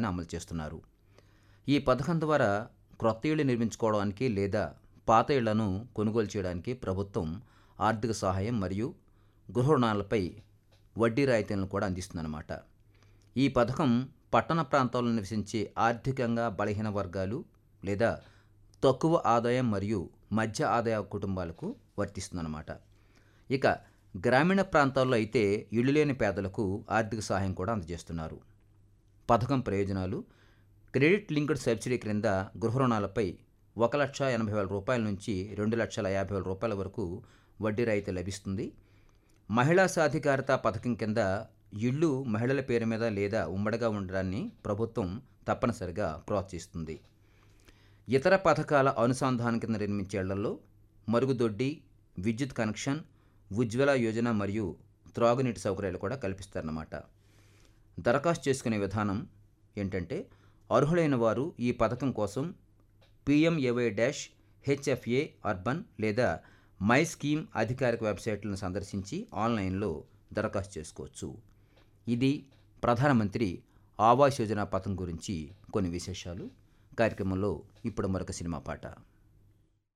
పథకాన్ని అమలు చేస్తున్నారు ఈ పథకం ద్వారా క్రొత్త ఇళ్ళు నిర్మించుకోవడానికి లేదా పాత ఇళ్లను కొనుగోలు చేయడానికి ప్రభుత్వం ఆర్థిక సహాయం మరియు గృహ రుణాలపై వడ్డీ రాయితీలను కూడా అందిస్తుందన్నమాట ఈ పథకం పట్టణ ప్రాంతాల్లో నివసించే ఆర్థికంగా బలహీన వర్గాలు లేదా తక్కువ ఆదాయం మరియు మధ్య ఆదాయ కుటుంబాలకు వర్తిస్తుందన్నమాట ఇక గ్రామీణ ప్రాంతాల్లో అయితే ఇళ్ళు లేని పేదలకు ఆర్థిక సహాయం కూడా అందజేస్తున్నారు పథకం ప్రయోజనాలు క్రెడిట్ లింక్డ్ సబ్సిడీ క్రింద గృహ రుణాలపై ఒక లక్ష ఎనభై వేల రూపాయల నుంచి రెండు లక్షల యాభై వేల రూపాయల వరకు వడ్డీ రాయితీ లభిస్తుంది మహిళా సాధికారత పథకం కింద ఇళ్ళు మహిళల పేరు మీద లేదా ఉమ్మడిగా ఉండడాన్ని ప్రభుత్వం తప్పనిసరిగా ప్రోత్సహిస్తుంది ఇతర పథకాల అనుసంధానం కింద నిర్మించే ఇళ్లలో మరుగుదొడ్డి విద్యుత్ కనెక్షన్ ఉజ్వల యోజన మరియు త్రాగునీటి సౌకర్యాలు కూడా కల్పిస్తారన్నమాట దరఖాస్తు చేసుకునే విధానం ఏంటంటే అర్హులైన వారు ఈ పథకం కోసం పిఎంఏవై డాష్ హెచ్ఎఫ్ఏ అర్బన్ లేదా మై స్కీమ్ అధికారిక వెబ్సైట్లను సందర్శించి ఆన్లైన్లో దరఖాస్తు చేసుకోవచ్చు ఇది ప్రధానమంత్రి ఆవాస్ యోజన పథకం గురించి కొన్ని విశేషాలు కార్యక్రమంలో ఇప్పుడు మరొక సినిమా పాట